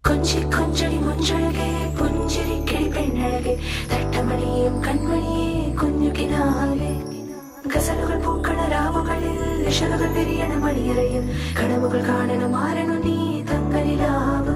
கொஞ்சி கொஞ்சடி முஞ்சழகே പുഞ്ചിരി കിളി പെണ്ണഴകെ തട്ടമണിയും കൺമണിയെ കുഞ്ഞു കിനാലെ ഗസലുകൾ പൂക്കണ രാവുകളിൽ ഇഷലുകൾ വിരിയണ മണിയറയിൽ കടവുകൾ കാണണ മാറണു നീ തങ്കനിലാവ്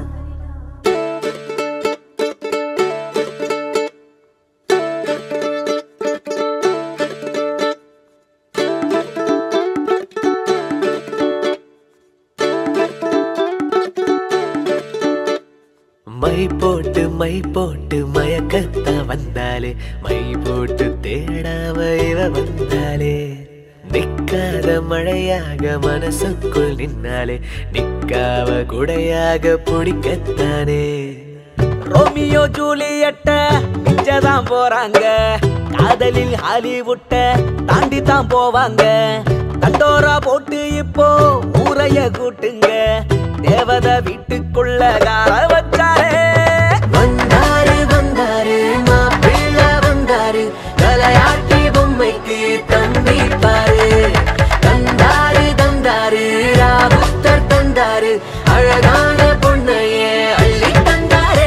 மை போட்டு மை போட்டு மயக்கத்த வந்தாலே மை போட்டு தேடாம இவ வந்தாலே நிக்காத மழையாக மனசுக்குள் நின்னாலே நிக்காவ குடையாக பிடிக்கத்தானே ரோமியோ ஜூலியட்ட மிஞ்சதான் போறாங்க காதலில் ஹாலிவுட்ட தாண்டி தான் போவாங்க தண்டோரா போட்டு இப்போ ஊரைய கூட்டுங்க தேவத வீட்டுக்குள்ள கால வச்சாரே வந்தாரு வந்தாரு மாப்பிள்ள வந்தாரு தலையாட்டி பொம்மைக்கு தம்பி பாரு தந்தாரு தந்தாரு ராபுத்தர் தந்தாரு அழகான பொண்ணையே அள்ளி தந்தாரே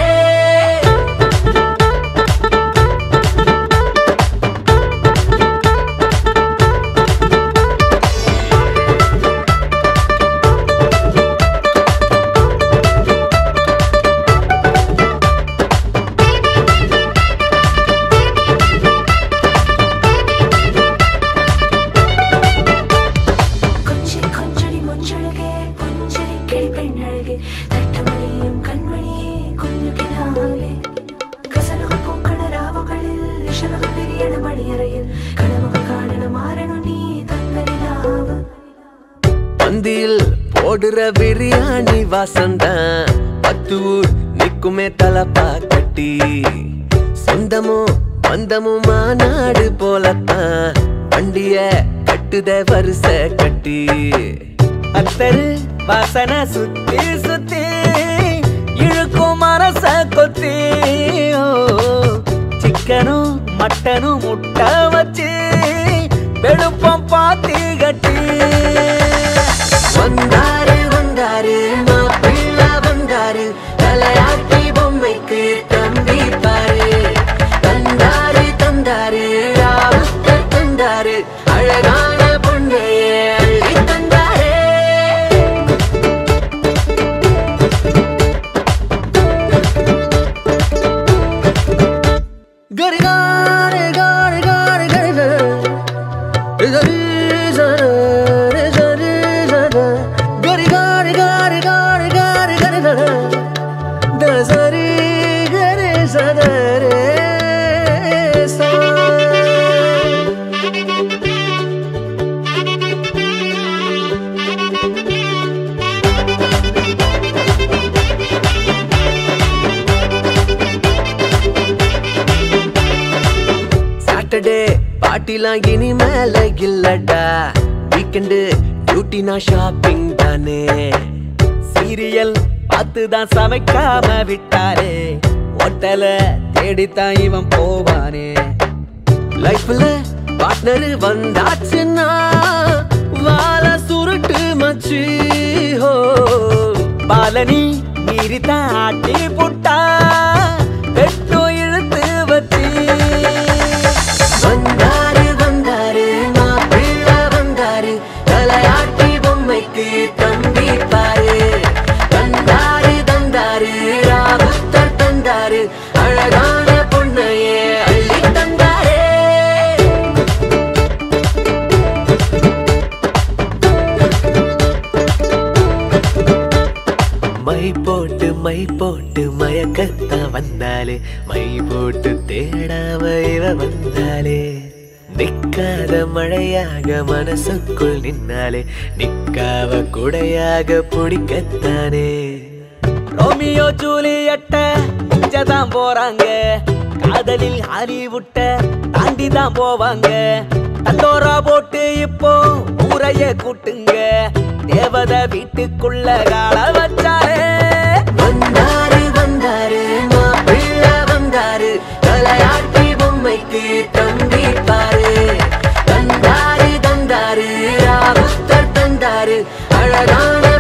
கொஞ்சி கொஞ்சடி முஞ்சழகே പുഞ്ചിരി കിളി പെണ്ണഴകെ തട്ടമണിയും കൺമണിയെ കുഞ്ഞു കിനാലെ ഗസലുകൾ പൂക്കണ രാവുകളിൽ ഇഷലുകൾ വിരിയണ മണിയറയിൽ കടവുകൾ കാണണ മാറണു നീ തങ്കനിലാവ് பந்தியில் போடுற பிரியாணி வாசம்தான் பத்து ஊர் நிக்குமே தலப்பா கட்டி சொந்தமும் பந்தமும் மாநாடு போலத்தான் வண்டிய கட்டுத வரிச கட்டி அத்தரு வாசனை சுத்தி சுத்தி இழுக்கும் மரச கொத்தி ஓ, சிக்கனும் மட்டனும் முட்டை வச்சு வெளுப்பம் பாத்தி கட்டி வந்தாரு வந்தாரு மாப்பிள்ள வந்தாரு தலையாட்டி பொம்மைக்கு தம்பி பாரு தந்தாரு தந்தாரு ராவுத்தர் தந்தாரு அழகான பொண்ணையே அள்ளி தந்தாரே கரி காரி காரி காரி கரி கரி கரி காரி காரி காரி காரி கரி தசரி கரி சதரே சா சாட்டர்டே பாட்டிலாம் இனி மேல இல்லடா வீக்கெண்டு டியூட்டினா ஷாப்பிங் தானே சீரியல் பார்த்துதான் சமைக்காம விட்டாரே ஹோட்டல தேடித்தான் இவன் போவானே லைஃப்ல பார்ட்னர் வந்தாச்சுன்னா வாழ சுருட்டு மச்சு ஹோ பாலனி மீறித்தான் ஆட்டி புட்டா வெட்டும் இழுத்து வச்சு வந்தாரு வந்தாரு மாப்பிள்ள வந்தாரு தலையாட்டி பொம்மைக்கு தம்பி பாரு தந்தாரு தந்தாரு ராபுத்தர் தந்தாரு அழகான பொண்ணையே அள்ளி தந்தாரே மை போட்டு மை போட்டு மயக்கத்தான் வந்தாலே மை போட்டு தேடாம இவ வந்தாலே நிக்காத மழையாக மனசுக்குள் நின்னாலே நிக்காவ குடையாக பிடிக்கத்தானே ரோமியோ ஜூலியட்ட மிஞ்சதான் போறாங்க காதலில் ஹாலிவுட்ட தாண்டி தான் போவாங்க தண்டோரா போட்டு இப்போ ஊரைய கூட்டுங்க தேவத வீட்டுக்குள்ள கால வச்சாரே வந்தாரு வந்தாரு மாப்பிள்ள வந்தாரு தலையாட்டி பொம்மைக்கு தம்பி பாரு தந்தாரு தந்தாரு ராபுத்தர் தந்தாரு அழகான